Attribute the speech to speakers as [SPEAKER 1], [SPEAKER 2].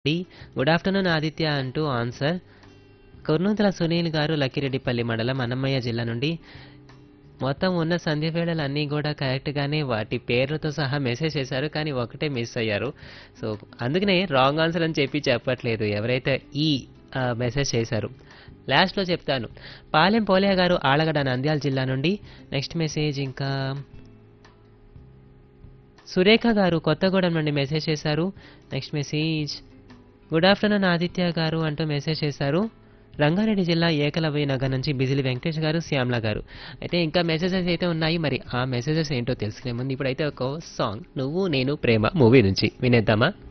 [SPEAKER 1] D good afternoon Aditya అంటూ answer కుర్నూతల Sunil గారు లక్కిరెడ్డిపల్లి మండలం అన్నమయ్య జిల్లా నుండి మొత్తం ఉన్న సంధ్య వేళలు అన్నీ కూడా కరెక్ట్గానే వాటి పేర్లతో సహా మెసేజ్ చేశారు కానీ ఒకటే మిస్ అయ్యారు సో అందుకనే రాంగ్ ఆన్సర్ అని చెప్పి చెప్పట్లేదు ఎవరైతే ఈ ఆ, మెసేజ్ చేశారు లాస్ట్లో చెప్తాను పాలెం పోలే గారు ఆలగడ నంద్యాల జిల్లా నుండి నెక్స్ట్ మెసేజ్ ఇంకా సురేఖ గారు కొత్తగూడెం నుండి మెసేజ్ చేశారు next message good afternoon Aditya గారు అంటూ మెసేజ్ చేశారు రంగారెడ్డి జిల్లా ఏకలవ్య నగర్ నుంచి బిజిలి వెంకటేష్ గారు శ్యామ్ల గారు అయితే ఇంకా మెసేజెస్ అయితే ఉన్నాయి మరి ఆ మెసేజెస్ ఏంటో తెలుసుకునే ముందు ఇప్పుడైతే ఒక సాంగ్ నువ్వు నేను ప్రేమ మూవీ నుంచి వినేద్దామా